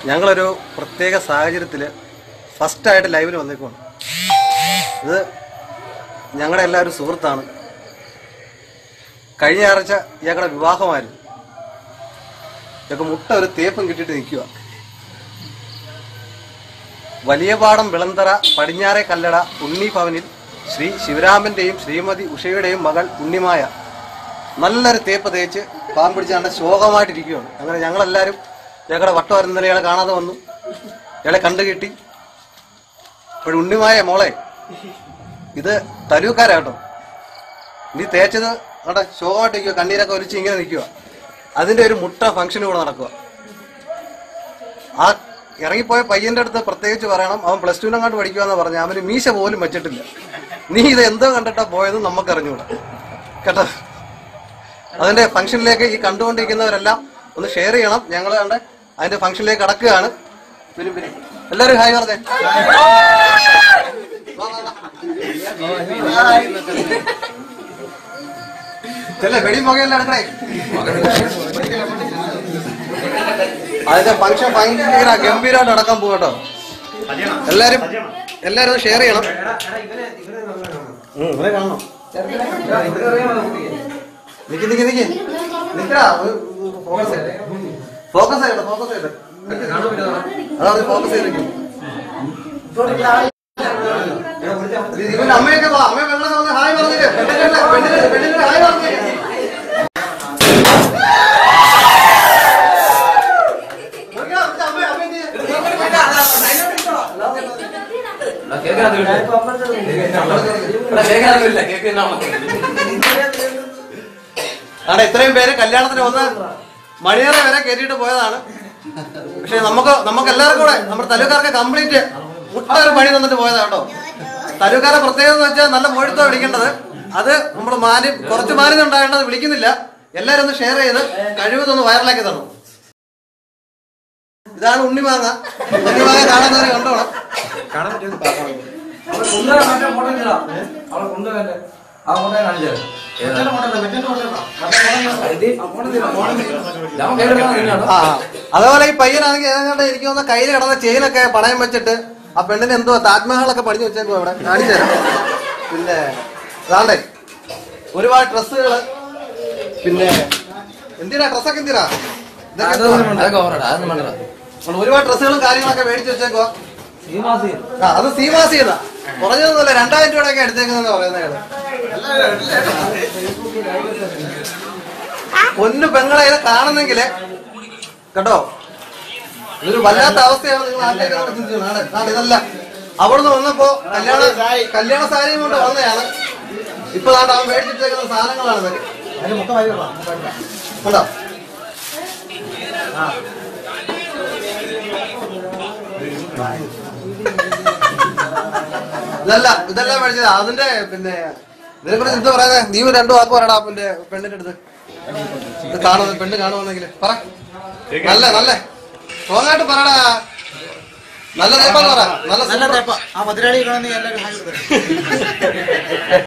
ഞങ്ങളൊരു പ്രത്യേക സാഹചര്യത്തിൽ ഫസ്റ്റായിട്ട് ലൈവിൽ വന്നേക്കുവാണ് ഇത് ഞങ്ങളുടെ എല്ലാവരും സുഹൃത്താണ് കഴിഞ്ഞ ഞായറാഴ്ച ഇയാളുടെ വിവാഹമായിരുന്നു ഇയാൾക്ക് മുട്ട ഒരു തേപ്പും കിട്ടിയിട്ട് നിൽക്കുക വലിയ പാടം വിളന്തറ പടിഞ്ഞാറെ കല്ലട ഉണ്ണി ഭവനിൽ ശ്രീ ശിവരാമന്റെയും ശ്രീമതി ഉഷയുടെയും മകൾ ഉണ്ണിമായ നല്ലൊരു തേപ്പ് തേച്ച് പാൻ പിടിച്ചാണ്ട് ശോകമായിട്ടിരിക്കുകയാണ് അങ്ങനെ ഞങ്ങളെല്ലാവരും ഞങ്ങളുടെ വട്ടം വരുന്നതിന് ഇയാളെ കാണാതെ വന്നു ഇയാളെ കണ്ടു കിട്ടി ഇപ്പോൾ ഉണ്ണിമായ മോളെ ഇത് തരൂക്കാരാ കേട്ടോ നീ തേച്ചത് അവിടെ ശോകമായിട്ട് നിൽക്കുക കണ്ണീരൊക്കെ ഒലിച്ച് ഇങ്ങനെ നിൽക്കുക അതിന്റെ ഒരു മുട്ട ഫംഗ്ഷൻ കൂടെ നടക്കുക ആ ഇറങ്ങിപ്പോയ പയ്യന്റെ അടുത്ത് പ്രത്യേകിച്ച് പറയണം അവൻ പ്ലസ് ടുവിനങ്ങാണ്ട് പഠിക്കുവാന്ന് പറഞ്ഞ അവന് മീശ പോലും വെച്ചിട്ടില്ല നീ ഇത് എന്തോ കണ്ടിട്ടാ പോയത് നമുക്ക് അറിഞ്ഞൂടാ കേട്ടോ അതിന്റെ ഫംഗ്ഷനിലേക്ക് ഈ കണ്ടുകൊണ്ടിരിക്കുന്നവരെല്ലാം ഒന്ന് ഷെയർ ചെയ്യണം ഞങ്ങൾ കണ്ട് അതിന്റെ ഫംഗ്ഷനിലേക്ക് കടക്കുകയാണ് വരും, വരും. എല്ലാവരും ഹായ് പറഞ്ഞേ വാ, വാ, വാ. ചെല്ലേ വെടി മുഖയെല്ലാം എടുക്കണേ അതിന്റെ ഫംഗ്ഷൻ ഭയങ്കര ഗംഭീരമായിട്ട് നടക്കാൻ പോകും കേട്ടോ എല്ലാരും എല്ലാരും ഒന്ന് ഷെയർ ചെയ്യണം ഉം, ഇവരെ കാണണം നിക്ക് നിക്ക് നിക്ക് നിക്കടാ ഫോക്കസ് ചെയ്യട്ടെ ഫോക്കസ് ചെയ്യട്ടെ ഫോക്കസ് ചെയ്യട്ടെ അതാണ് ഫോക്കസ് ചെയ്തിരിക്കും ഇവന്റെ അമ്മയൊക്കെ വാ അമ്മ പെങ്ങളൊക്കെ വന്ന് ഹായ് പറഞ്ഞില്ലേ പെണ്ണിന്റെ പെണ്ണിന്റെ പെണ്ണിന്റെ ഹായ് പറഞ്ഞില്ലേ അവിടെ ഇത്രയും പേര് കല്യാണത്തിന് വന്ന് മണിയറ വരെ കയറ്റിയിട്ട് പോയതാണ് പക്ഷെ നമുക്ക് നമുക്ക് എല്ലാവർക്കും കൂടെ നമ്മുടെ തലൂക്കാർക്ക് കംപ്ലീറ്റ് മുട്ട ഒരു പണി തന്നിട്ട് പോയതാ കേട്ടോ തലൂക്കാരെ പ്രത്യേകത എന്ന് വെച്ചാൽ നല്ല മുഴുത്തോ വിളിക്കേണ്ടത് അത് നമ്മൾ മാന്യം കുറച്ച് മാന്യത ഉണ്ടാകേണ്ടത് വിളിക്കുന്നില്ല എല്ലാവരും ഒന്ന് ഷെയർ ചെയ്ത് കഴിവതൊന്ന് വൈറലാക്കി തരണം ഇതാണ് ഉണ്ണിമാങ്ങ ഉണ്ണിമാങ്ങ കാണുന്നവരെ കണ്ടോണം ആ അതേപോലെ ഈ പയ്യനാണെങ്കിൽ ഏതാണ്ട് എനിക്ക് തോന്നുന്ന കയ്യിൽ കിടന്ന ചെയിനൊക്കെ പണയം വെച്ചിട്ട് ആ പെണ്ണിന് എന്തോ താജ്മഹലൊക്കെ പഠിച്ചു വെച്ചേക്കോ ഇവിടെ കാണിച്ചു തരാം പിന്നെ അതാണ്ടേ ഒരുപാട് ഡ്രസ്സുകള് പിന്നെ എന്തിനാ ഡ്രസ്സൊക്കെ എന്തിനാ ഇതൊക്കെ എന്തുവാ? നമ്മൾ ഒരുപാട് ഡ്രസ്സുകളും കാര്യങ്ങളൊക്കെ മേടിച്ചു വെച്ചേക്കോ ആ അത് സീമാസ് ചെയ്താ കുറഞ്ഞതൊന്നുമല്ല രണ്ടായിരം രൂപയൊക്കെ എടുത്തേക്കുന്ന പറയുന്നത് പൊന്നു പെങ്ങളെ ഇത് കാണുന്നെങ്കില് കേട്ടോ ഇതൊരു വല്ലാത്ത അവസ്ഥയാണ് നിങ്ങൾ നാട്ടിലേക്ക് ഒന്ന് ചിന്തിച്ചു നാളെ നാളെ ഇതല്ല അവിടുന്ന് വന്നപ്പോ കല്യാണ കല്യാണ സാരിയും കൊണ്ട് വന്നതാണ് ഇപ്പൊ നാട്ടെ അവൻ മേടിച്ചിട്ടേക്കുന്ന സാധനങ്ങളാണ് ഇതൊക്കെ അതിന് മുട്ട വാരി ഇടണം. കണ്ടോ ഇതല്ല ഇതെല്ലാം മേടിച്ചത് അതിന്റെ പിന്നെ ഇതിനെ കുറിച്ച് എന്താ പറയുന്നത് നീ ഒരു രണ്ടു വാക്ക് പറയടാ പിന്നെ പെണ്ണിന്റെ അടുത്ത് ഇത് കാണുന്ന പെണ്ണ് കാണുവാണെങ്കിൽ പറ നല്ല നല്ല സ്ട്രോങ് ആയിട്ട് പറയടാ നല്ല തേപ്പാന്ന് പറ നല്ല നല്ല തേപ്പ ആ മുതലാളി കാണുന്ന എല്ലാവരും ഹായ് കൊടുക്കണം.